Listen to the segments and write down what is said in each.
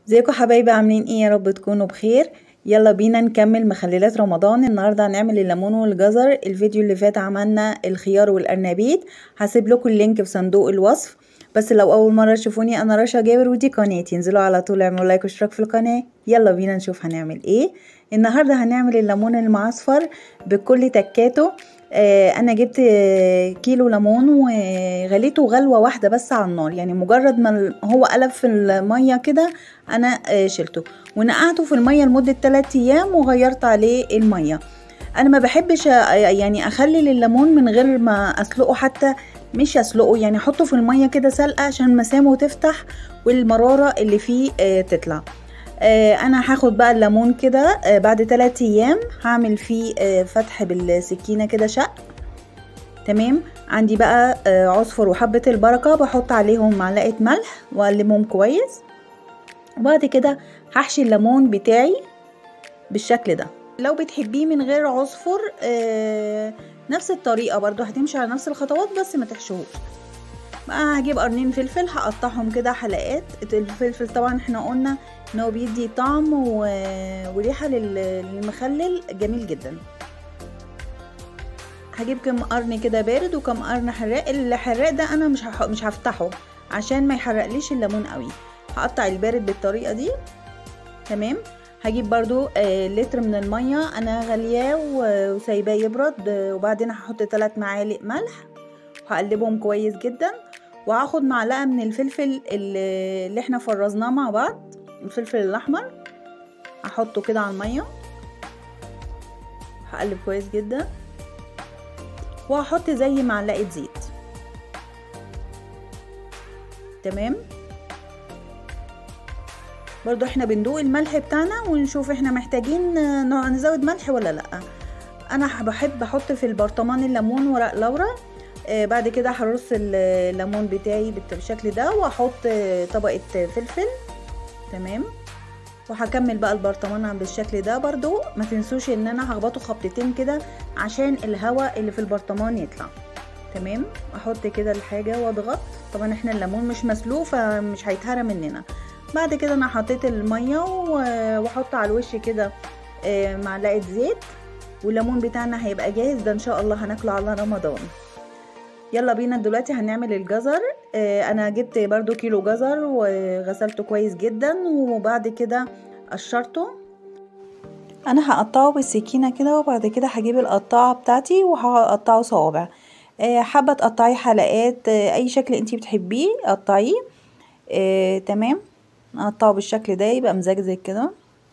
ازيكم حبايبي عاملين ايه يا رب تكونوا بخير يلا بينا نكمل مخللات رمضان النهارده هنعمل الليمون والجزر الفيديو اللي فات عملنا الخيار والارنبيط هسيب لكم اللينك في صندوق الوصف بس لو اول مره تشوفوني انا رشا جابر ودي قناتي انزلوا على طول اعملوا لايك واشتراك في القناه يلا بينا نشوف هنعمل ايه النهارده هنعمل الليمون المعصفر بكل تكاته آه انا جبت كيلو ليمون وغليته غلوه واحده بس على النار يعني مجرد ما هو قلب في الميه كده انا آه شلته ونقعته في الميه لمده 3 ايام وغيرت عليه الميه انا ما بحبش يعني اخلل الليمون من غير ما اسلقه حتى مش اسلقه يعني احطه في الميه كده سلقه عشان مسامه تفتح والمراره اللي فيه آه تطلع آه انا هاخد بقى الليمون كده آه بعد 3 ايام هعمل فيه آه فتح بالسكينه كده شق تمام عندي بقى آه عصفر وحبه البركه بحط عليهم معلقه ملح واقلبهم كويس وبعد كده هحشي الليمون بتاعي بالشكل ده لو بتحبيه من غير عصفر آه نفس الطريقه برضو هتمشي على نفس الخطوات بس ما تحشوهوش بقى هجيب قرنين فلفل هقطعهم كده حلقات الفلفل طبعا احنا قلنا ان هو بيدي طعم و... وريحه للمخلل جميل جدا هجيب كم قرن كده بارد وكم قرن حراق الحراق ده انا مش هح... مش هفتحه عشان ما يحرقليش الليمون قوي هقطع البارد بالطريقه دي تمام هجيب برضو آه لتر من المية انا غلياه وسايباه يبرد وبعدين هحط 3 معالق ملح وهقلبهم كويس جدا وهاخد معلقة من الفلفل اللي احنا فرزناه مع بعض الفلفل الاحمر هحطه كده على المية هقلب كويس جدا وهحط زي معلقة زيت تمام برضو احنا بندوق الملح بتاعنا ونشوف احنا محتاجين نزود ملح ولا لا انا بحب احط في البرطمان الليمون ورق لورا آه بعد كده هرص الليمون بتاعي بالشكل ده واحط طبقه فلفل تمام وهكمل بقى البرطمان بالشكل ده برضو ما تنسوش ان انا هخبطه خبطتين كده عشان الهواء اللي في البرطمان يطلع تمام احط كده الحاجه واضغط طبعا احنا الليمون مش مسلوق فمش هيتهرى مننا بعد كده انا حطيت الميه واحط على الوش كده معلقه زيت والليمون بتاعنا هيبقى جاهز ده ان شاء الله هناكله على رمضان يلا بينا دلوقتي هنعمل الجزر انا جبت برضو كيلو جزر وغسلته كويس جدا وبعد كده قشرته انا هقطعه بالسكينه كده وبعد كده هجيب القطاعه بتاعتي وهقطعه صوابع حابه تقطعي حلقات اي شكل انتي بتحبيه قطعيه آه، تمام نقطعه بالشكل ده يبقى مزجزج كده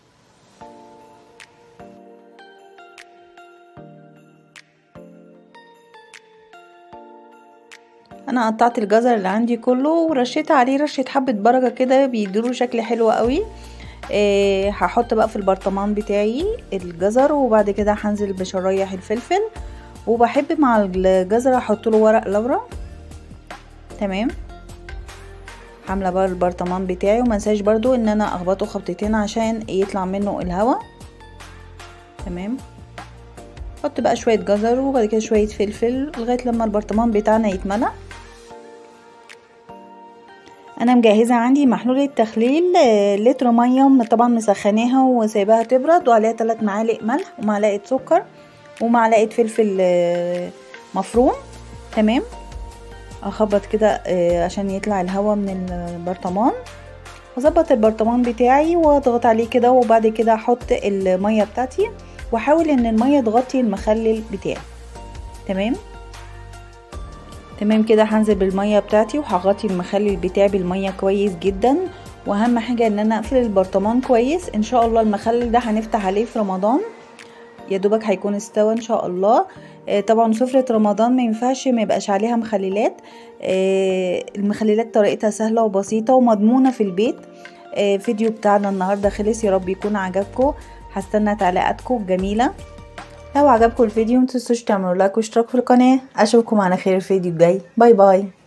انا قطعت الجزر اللي عندي كله ورشيت عليه رشه حبه بركه كده بيديله شكل حلو قوي آه هحط بقى في البرطمان بتاعي الجزر وبعد كده هنزل بشرايح الفلفل وبحب مع الجزر احط له ورق لورا تمام عامله بقى البرطمان بتاعي ومنساش برضو ان انا اخبطه خبطتين عشان يطلع منه الهواء تمام احط بقى شويه جزر وبعد كده شويه فلفل لغايه لما البرطمان بتاعنا يتملى انا مجهزه عندي محلول التخليل لتر ميه طبعا مسخناها وسايباها تبرد وعليها 3 معالق ملح ومعلقه سكر ومعلقه فلفل مفروم تمام اخبط كده عشان يطلع الهواء من البرطمان واظبط البرطمان بتاعي واضغط عليه كده وبعد كده احط الميه بتاعتي واحاول ان الميه تغطي المخلل بتاعي تمام تمام كده هنزل بالميه بتاعتي وهغطي المخلل بتاعي بالميه كويس جدا واهم حاجه ان انا اقفل البرطمان كويس ان شاء الله المخلل ده هنفتح عليه في رمضان يا دوبك هيكون استوى ان شاء الله آه طبعا سفرة رمضان ما ينفعش ما يبقاش عليها مخللات آه المخللات طريقتها سهلة وبسيطة ومضمونة في البيت آه فيديو بتاعنا النهاردة خلص يا رب يكون عجبكم هستنى تعليقاتكم الجميلة لو عجبكم الفيديو متنسوش تعملوا لايك واشتراك في القناة اشوفكم على خير الفيديو الجاي باي باي